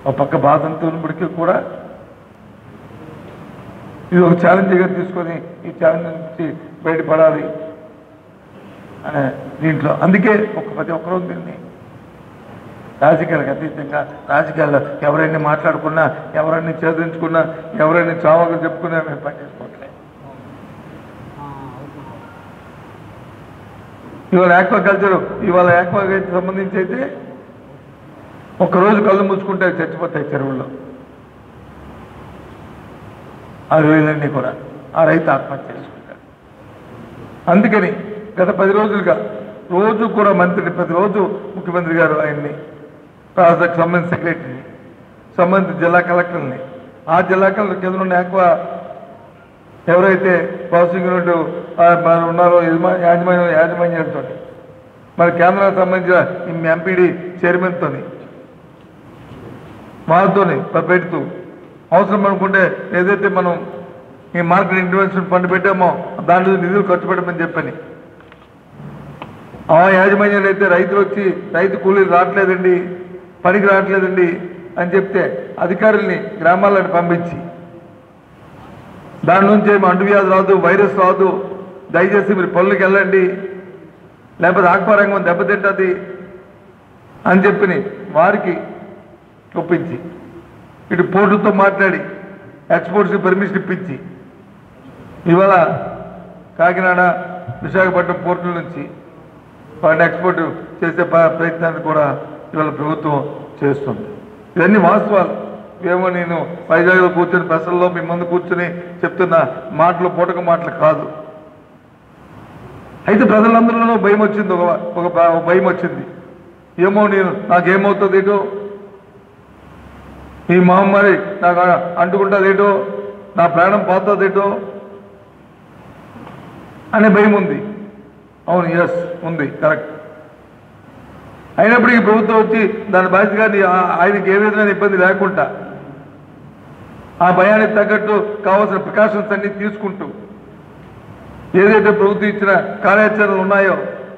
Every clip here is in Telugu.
ఒక పక్క బాధంతో ఉన్నప్పటికీ కూడా ఇది ఒక ఛాలెంజ్గా తీసుకొని ఈ ఛాలెంజ్ నుంచి బయటపడాలి అనే దీంట్లో అందుకే ఒక ప్రతి ఒక్కరూ దీన్ని రాజకీయాలకు అతీతంగా రాజకీయాల్లో ఎవరైనా మాట్లాడుకున్నా ఎవరైనా చేదరించుకున్నా ఎవరైనా చావగా చెప్పుకున్నా మేము పట్టించుకోవట్లేదు ఇవాళ ఆక్వా కల్చర్ ఇవాళ ఆక్వా సంబంధించి అయితే ఒక్కరోజు కళ్ళు ముచ్చుకుంటే చచ్చిపోతాయి చెరువుల్లో ఆ రోజులన్నీ కూడా ఆ రైతు ఆత్మహత్య చేసుకుంటాడు అందుకని గత పది రోజులుగా రోజు కూడా మంత్రిని ప్రతిరోజు ముఖ్యమంత్రి గారు ఆయన్ని రాష్ట్రకు సంబంధించిన సెక్రటరీని సంబంధిత జిల్లా కలెక్టర్ని ఆ జిల్లా కలెక్టర్ కింద ఉన్న ఆక్వా ఎవరైతే ప్రాసెసింగ్ యూనిట్ ఆ, మరి ఉన్నారో యజమా- యాజమాన్యం యాజమాన్యంతో మరి కేంద్రానికి సంబంధించిన ఈ ఎంపీడీ చైర్మన్తో వాళ్ళతోని పెడుతూ అవసరం అనుకుంటే ఏదైతే మనం ఈ మార్కెట్ ఇంటర్వెన్షన్ ఫండ్ పెట్టామో దాంట్లో నిధులు ఖర్చు పెట్టమని చెప్పని ఆ యాజమాన్యాలు అయితే రైతులు వచ్చి రైతు కూలీలు రావట్లేదండి పనికి రావట్లేదండి అని చెప్తే అధికారుల్ని గ్రామాలకు పంపించి దాని నుంచి ఏమి అంటువ్యాధి రాదు వైరస్ రాదు దయచేసి మీరు పనులకు వెళ్ళండి లేకపోతే ఆత్మరంగం దెబ్బతింటది అని చెప్పి వారికి ఒప్పించి ఇటు పోర్టుతో మాట్లాడి ఎక్స్పోర్ట్స్కి పర్మిషన్ ఇప్పించి ఇవాళ కాకినాడ విశాఖపట్నం పోర్టుల నుంచి వాటిని ఎక్స్పోర్ట్ చేసే ప- ప్రయత్నాన్ని కూడా ఇవాళ ప్రభుత్వం చేస్తుంది ఇవన్నీ వాస్తవాలు ఏమో నేను వైజాగ్లో కూర్చొని బస్సుల్లో మీ ముందు కూర్చొని చెప్తున్న మాటలు పూటక మాటలు కాదు అయితే ప్రజలందరిలోనూ భయం వచ్చింది ఒక ఒక భ- ఒక భయం వచ్చింది ఏమో నేను నాకేమవుతుంది ఏటో ఈ మహమ్మారి నాకు అంటుకుంటుంది ఏటో నా ప్రాణం పోతుంది ఏటో అనే భయం ఉంది అవును ఎస్ ఉంది కరెక్ట్ అయినప్పటికీ ప్రభుత్వం వచ్చి దాని బాధ్యత కానీ ఆయనకి ఏ విధమైన ఇబ్బంది లేకుండా ఆ భయానికి తగ్గట్టు కావాల్సిన ప్రికాషన్స్ అన్ని తీసుకుంటూ ఏదైతే ప్రభుత్వం ఇచ్చిన కార్యాచరణలు ఉన్నాయో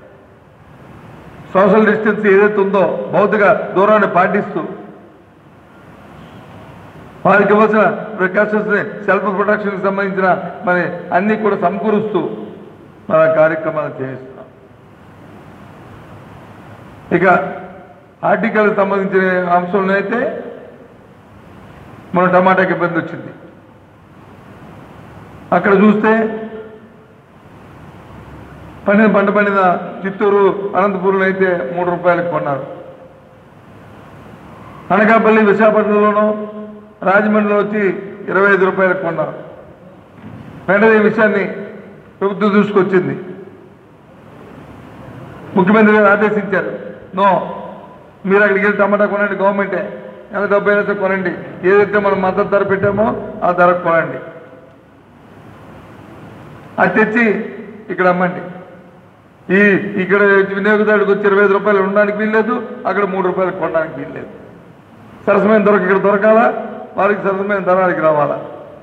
సోషల్ డిస్టెన్స్ ఏదైతే ఉందో భౌతిక దూరాన్ని పాటిస్తూ వారికి ఇవ్వాల్సిన ప్రికాషన్స్ సెల్ఫ్ ప్రొటెక్షన్కి సంబంధించిన మరి అన్ని కూడా సమకూరుస్తూ మన కార్యక్రమాలు చేయిస్తున్నాం ఇక ఆర్టికల్ సంబంధించిన అంశంలో అయితే మన టమాటాకి ఇబ్బంది వచ్చింది అక్కడ చూస్తే పండిన పంట పండిన చిత్తూరు అనంతపురంలో అయితే మూడు రూపాయలకు కొన్నారు అనకాపల్లి విశాఖపట్నంలోనూ రాజమండ్రిలో వచ్చి ఇరవై ఐదు రూపాయలకు కొన్నారు వెంటనే ఈ విషయాన్ని ప్రభుత్వం దృష్టికొచ్చింది ముఖ్యమంత్రి గారు ఆదేశించారు నో మీరు అక్కడికి వెళ్ళి టమాటా కొనండి గవర్నమెంటే ఎంత డబ్బు అయినా సరే కొనండి ఏదైతే మనం మద్దతు ధర పెట్టామో ఆ ధరకు కొనండి అది తెచ్చి ఇక్కడ అమ్మండి ఈ ఇక్కడ వినియోగదారుడికి వచ్చి ఇరవై ఐదు రూపాయలు ఉండడానికి వీల్లేదు అక్కడ మూడు రూపాయలు కొనడానికి వీల్లేదు సరసమైన దొరక ఇక్కడ దొరకాలా వారికి సరసమైన ధనానికి రావాలా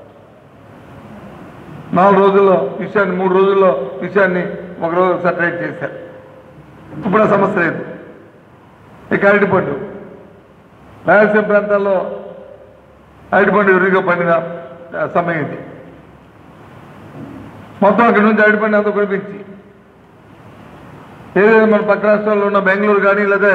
నాలుగు రోజుల్లో విషయాన్ని మూడు రోజుల్లో విషయాన్ని ఒక రోజు సెటరేట్ చేశారు ఇప్పుడు ఆ సమస్య లేదు ఇక అరటిపండు రాయలసీమ ప్రాంతాల్లో అరటిపండు ఎరువుగా పండిన ఆ, సమయం ఇది మొత్తం అక్కడి నుంచి అరటిపండు అంతా కురిపించి ఏదైతే మన పక్క రాష్ట్రాల్లో ఉన్న బెంగళూరు కానీ లేదా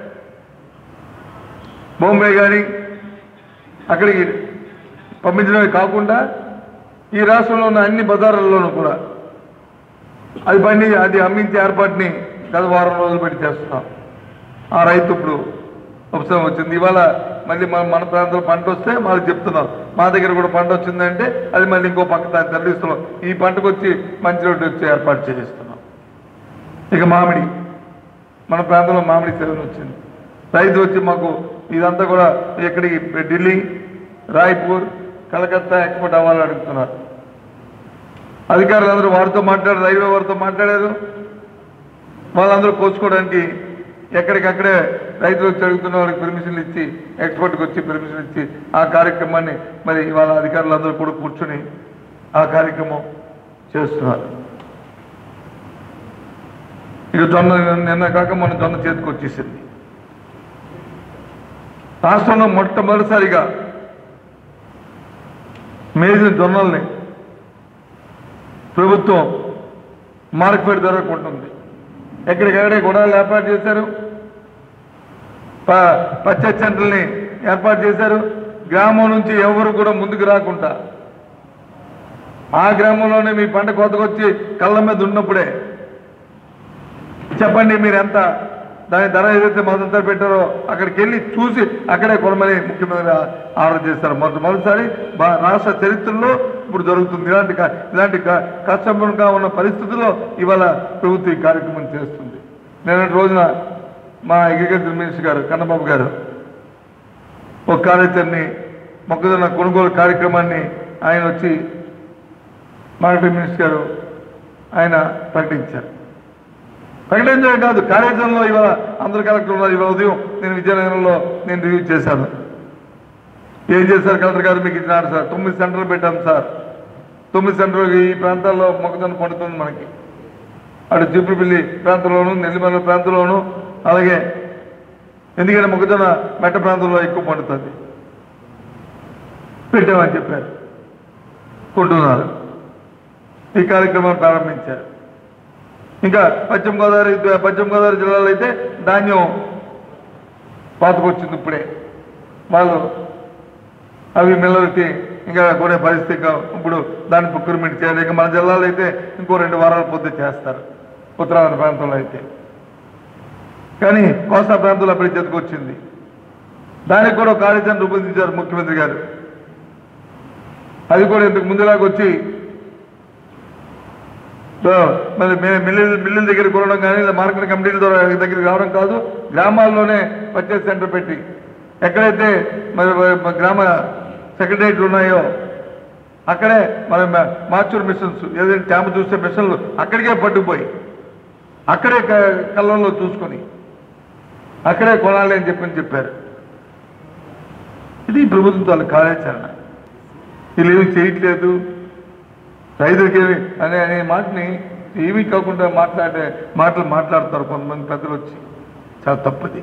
బాంబే కానీ అక్కడికి పంపించడమే కాకుండా ఈ రాష్ట్రంలో ఉన్న అన్ని బజార్లలోనూ కూడా అది బండి అది అమ్మించే ఏర్పాటుని గత వారం రోజులు పెట్టి చేస్తున్నాం ఆ రైతు ఇప్పుడు ఉపశమనం వచ్చింది ఇవాళ మళ్ళీ మన మన ప్రాంతంలో పంట వస్తే వాళ్ళకి చెప్తున్నాం మా దగ్గర కూడా పంట వచ్చిందంటే అది మళ్ళీ ఇంకో పక్క దాన్ని తరలిస్తున్నాం ఈ పంటకు వచ్చి మంచి రోడ్డు వచ్చి ఏర్పాటు చేస్తున్నాం ఇక మామిడి మన ప్రాంతంలో మామిడి సెలవు వచ్చింది రైతు వచ్చి మాకు ఇదంతా కూడా ఎక్కడికి ఢిల్లీ రాయ్పూర్ కలకత్తా ఎక్స్పోర్ట్ అవ్వాలని అడుగుతున్నారు అధికారులు అందరూ వారితో మాట్లాడారు రైల్వే వారితో మాట్లాడారు వాళ్ళందరూ కోసుకోవడానికి ఎక్కడికక్కడే రైతులు వచ్చి అడుగుతున్న వాళ్ళకి పర్మిషన్లు ఇచ్చి ఎక్స్పోర్ట్కి వచ్చి పర్మిషన్ ఇచ్చి ఆ కార్యక్రమాన్ని మరి వాళ్ళ అధికారులందరూ కూడా కూర్చొని ఆ కార్యక్రమం చేస్తున్నారు ఇక జొన్న నిన్న కాక మన జొన్న చేతికి వచ్చేసింది రాష్ట్రంలో మొట్టమొదటిసారిగా మేసిన జొన్నల్ని ప్రభుత్వం మార్కెట్ ధర కొంటుంది ఎక్కడికెక్కడే గుడాలు ఏర్పాటు చేశారు ప- పచ్చడి సెంటర్ని ఏర్పాటు చేశారు గ్రామం నుంచి ఎవరు కూడా ముందుకు రాకుండా ఆ గ్రామంలోనే మీ పంట కోతకొచ్చి కళ్ళ మీద ఉన్నప్పుడే చెప్పండి మీరు ఎంత దాని ధర ఏదైతే మొదటి పెట్టారో అక్కడికి వెళ్ళి చూసి అక్కడే కొనమని ముఖ్యమంత్రి ఆర్డర్ చేశారు మొట్టమొదటిసారి బా- రాష్ట్ర చరిత్రలో ఇప్పుడు జరుగుతుంది ఇలాంటి క- ఇలాంటి క- కష్టంగా ఉన్న పరిస్థితుల్లో ఇవాళ ప్రభుత్వం ఈ కార్యక్రమం చేస్తుంది నిన్నటి రోజున మా అగ్రికల్చర్ మినిస్టర్ గారు కన్నబాబు గారు ఒక కార్యాచరణని మొక్కజొన్న కొనుగోలు కార్యక్రమాన్ని ఆయన వచ్చి మార్కెటింగ్ మినిస్టర్ గారు ఆయన ప్రకటించారు ప్రకటించడం కాదు కార్యాచరణలో ఇవాళ అందరు కలెక్టర్ ఉన్నారు ఇవాళ ఉదయం నేను విజయనగరంలో నేను రివ్యూ చేశాను ఏం చేశారు కలెక్టర్ గారు మీకు ఇచ్చినారు సార్ తొమ్మిది సెంటర్లు పెట్టాం సార్ తొమ్మిది సెంటర్లు ఈ ప్రాంతాల్లో మొక్కజొన్న పండుతుంది మనకి అటు చిప్పుడుపల్లి ప్రాంతంలోను నెల్లిమల్ల ప్రాంతంలోను అలాగే ఎందుకంటే మొక్కజొన్న మెట్ట ప్రాంతంలో ఎక్కువ పండుతుంది పెట్టామని చెప్పారు కొంటున్నారు ఈ కార్యక్రమం ప్రారంభించారు ఇంకా పశ్చిమ గోదావరి పశ్చిమ గోదావరి జిల్లాలో అయితే ధాన్యం పాతకొచ్చింది ఇప్పుడే వాళ్ళు అవి మిల్లలకి ఇంకా కొనే పరిస్థితి కా- ఇప్పుడు దాన్ని ప్రొక్యూర్మెంట్ చేయాలి ఇంకా మన జిల్లాలో అయితే ఇంకో రెండు వారాల పొద్దు చేస్తారు ఉత్తరాంధ్ర ప్రాంతంలో అయితే కానీ కోస్తా ప్రాంతంలో అప్పుడే చేతికొచ్చింది దానికి కూడా ఒక కార్యాచరణ రూపొందించారు ముఖ్యమంత్రి గారు అది కూడా ఇంతకు ముందులాగా వచ్చి సో, మరి మే- మిల్లుల మిల్లుల దగ్గర కొనడం కానీ లేదా మార్కెట్ కమిటీల ద్వారా దగ్గరికి రావడం కాదు గ్రామాల్లోనే పర్చేస్ సెంటర్ పెట్టి ఎక్కడైతే మరి మరి గ్రామ సెక్రటరియట్లు ఉన్నాయో అక్కడే మరి మా- మాచూర్ మిషన్స్ ఏదైతే ట్యామ చూసే మిషన్లు అక్కడికే పట్టుకుపోయి అక్కడే క- కళ్ళంలో చూసుకొని అక్కడే కొనాలి అని చెప్పని చెప్పారు ఇది ప్రభుత్వం తాలూ కార్యాచరణ వీళ్ళు ఏమి చేయట్లేదు రైతులకి ఏమి అనే అనే మాటని ఏమీ కాకుండా మాట్లాడే మాటలు మాట్లాడతారు కొంతమంది పెద్దలు వచ్చి చాలా తప్పది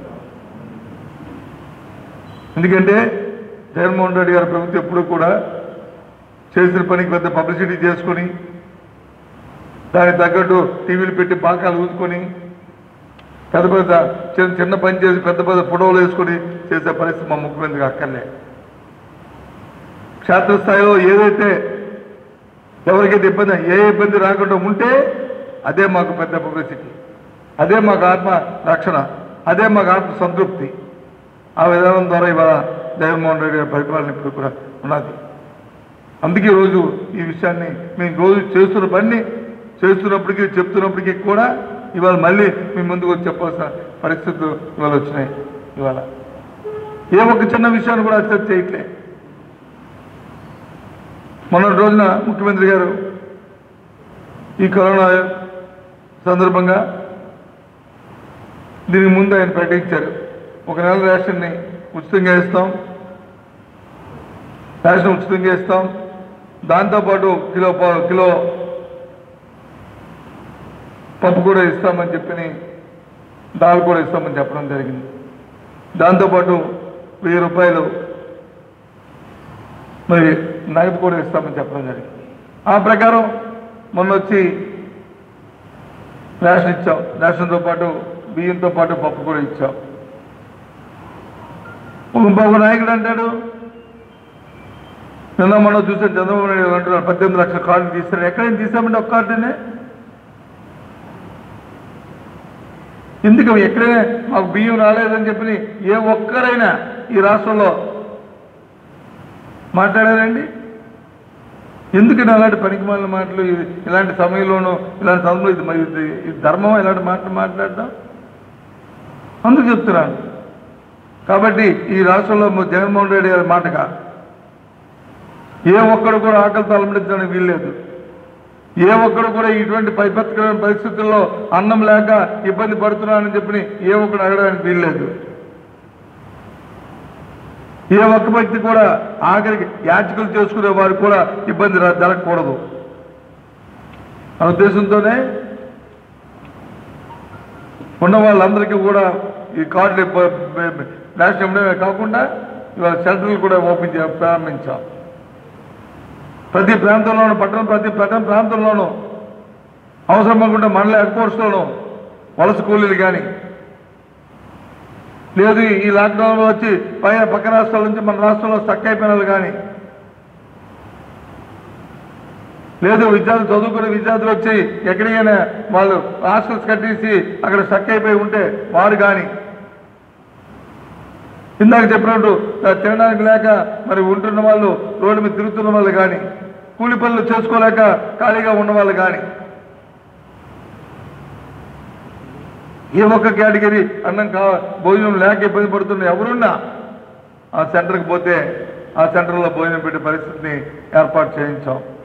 ఎందుకంటే జగన్మోహన్ రెడ్డి గారి ప్రభుత్వం ఎప్పుడు కూడా చేసిన పనికి పెద్ద పబ్లిసిటీ చేసుకొని దానికి తగ్గట్టు టీవీలు పెట్టి బాకాలు ఊదుకొని పెద్ద పెద్ద చిన్న చిన్న పని చేసి పెద్ద పెద్ద ఫోటోలు వేసుకొని చేసే పరిస్థితి మా ముఖ్యమంత్రికి అక్కర్లే క్షేత్రస్థాయిలో ఏదైతే ఎవరికైతే ఇబ్బంది ఏ ఇబ్బంది రాకుండా ఉంటే అదే మాకు పెద్ద పబ్లిసిటీ అదే మాకు ఆత్మ రక్షణ అదే మాకు ఆత్మ సంతృప్తి ఆ విధానం ద్వారా ఇవాళ జగన్మోహన్ రెడ్డి గారి పరిపాలన ఇప్పుడు కూడా ఉన్నది అందుకే రోజు ఈ విషయాన్ని మేము రోజు చేస్తున్న పని చేస్తున్నప్పటికీ చెప్తున్నప్పటికీ కూడా ఇవాళ మళ్ళీ మీ ముందుకు వచ్చి చెప్పాల్సిన పరిస్థితులు ఇవాళ వచ్చినాయి ఇవాళ ఏ ఒక్క చిన్న విషయాన్ని కూడా అక్సెప్ట్ చేయట్లే మొన్నటి రోజున ముఖ్యమంత్రి గారు ఈ కరోనా సందర్భంగా దీనికి ముందు ఆయన ప్రకటించారు ఒక నెల రేషన్ని ఉచితంగా ఇస్తాం రేషన్ ఉచితంగా ఇస్తాం దాంతోపాటు కిలో పా- కిలో పప్పు కూడా ఇస్తామని చెప్పి దాల్ కూడా ఇస్తామని చెప్పడం జరిగింది దాంతోపాటు వెయ్యి రూపాయలు మరి నగదు కూడా ఇస్తామని చెప్పడం జరిగింది ఆ ప్రకారం మొన్న వచ్చి రేషన్ ఇచ్చాం రేషన్తో పాటు బియ్యంతో పాటు పప్పు కూడా ఇచ్చాం ఇంకొక నాయకుడు అంటాడు నిన్న మొన్న చూసే చంద్రబాబు నాయుడు గారు అంటున్నారు పద్దెనిమిది లక్షల కార్డు తీస్తారు ఎక్కడైనా తీసామంటే ఒక కార్డునే ఎందుకు ఎక్కడైనా మాకు బియ్యం రాలేదని చెప్పి ఏ ఒక్కరైనా ఈ రాష్ట్రంలో మాట్లాడారండి ఎందుకని అలాంటి పనికిమాలిన మాటలు ఇ- ఇలాంటి సమయంలోనూ ఇలాంటి సమయంలో ఇది మరి ఇది ఇది ధర్మం ఇలాంటి మాటలు మాట్లాడడం అందుకు చెప్తున్నాను కాబట్టి ఈ రాష్ట్రంలో మ- జగన్మోహన్ రెడ్డి గారి మాటగా ఏ ఒక్కడు కూడా ఆకలితో అలమడించడానికి వీల్లేదు ఏ ఒక్కడు కూడా ఇటువంటి పైపత్కరమైన పరిస్థితుల్లో అన్నం లేక ఇబ్బంది పడుతున్నానని చెప్పి ఏ ఒక్కడు అడగడానికి వీల్లేదు ఏ ఒక్క వ్యక్తి కూడా ఆఖరికి యాచకులు చేసుకునే వారు కూడా ఇబ్బంది రా- జరగకూడదు ఆ ఉద్దేశంతోనే ఉన్న వాళ్ళందరికీ కూడా ఈ కార్డులు ప- ప- రేషన్ ఇవ్వడమే కాకుండా ఇవాళ సెంటర్లు కూడా ఓపెన్ చే ప్రారంభించాం ప్రతి ప్రాంతంలోనూ పట్టణం ప్రతి పట్టణ ప్రాంతంలోనూ అవసరం అనుకుంటే మండల హెడ్ పోస్ట్లోనూ వలస కూలీలు కానీ లేదు ఈ లాక్డౌన్లో వచ్చి పైన పక్క రాష్ట్రాల నుంచి మన రాష్ట్రంలో స్టక్ అయిపోయిన వాళ్ళు కానీ లేదు విద్యార్థులు చదువుకునే విద్యార్థులు వచ్చి ఎక్కడికైనా వాళ్ళు హాస్టల్స్ కట్టేసి అక్కడ స్టక్ అయిపోయి ఉంటే వారు కానీ ఇందాక చెప్పినట్టు ఆ, తినడానికి లేక మరి ఉంటున్న వాళ్ళు రోడ్డు మీద తిరుగుతున్న వాళ్ళు కానీ కూలి పనులు చేసుకోలేక ఖాళీగా ఉన్న వాళ్ళు కానీ ఏ ఒక్క కేటగిరీ అన్నం కా భోజనం లేక ఇబ్బంది పడుతున్న ఎవరున్నా ఆ సెంటర్కి పోతే ఆ సెంటర్లో భోజనం పెట్టే పరిస్థితిని ఏర్పాటు చేయించాం